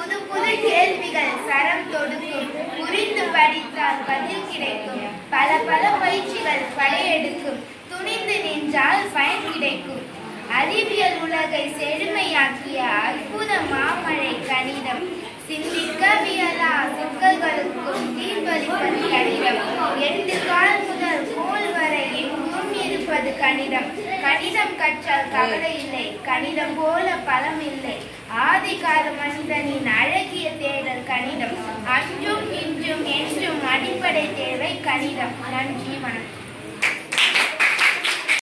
புது புது கேள்விகள் சரம் தொடுக்கும் புரிந்து படித்தால் பதில் கிடைக்கும் பல பல பயிற்சிகள் படையெடுக்கும் துணிந்து நின்றால் பயன் கிடைக்கும் அறிவியல் உலகை செழுமையாக்கிய அற்புத மாமழை கணிதம் சிந்திக்கவியலா சிக்கல்களுக்கும் தீர்வளிப்பது கணிதம் எட்டு கால் முதல் கோல் வரை எங்கும் இருப்பது கணிதம் கணிதம் கற்றால் கவலை இல்லை கணிதம் போல பலம் இல்லை ஆதிகால மனிதனின் அழகிய தேடல் கணிதம் அன்றும் இன்றும் என்றும் அடிப்படை தேவை கணிதம் நன்றி வணக்கம்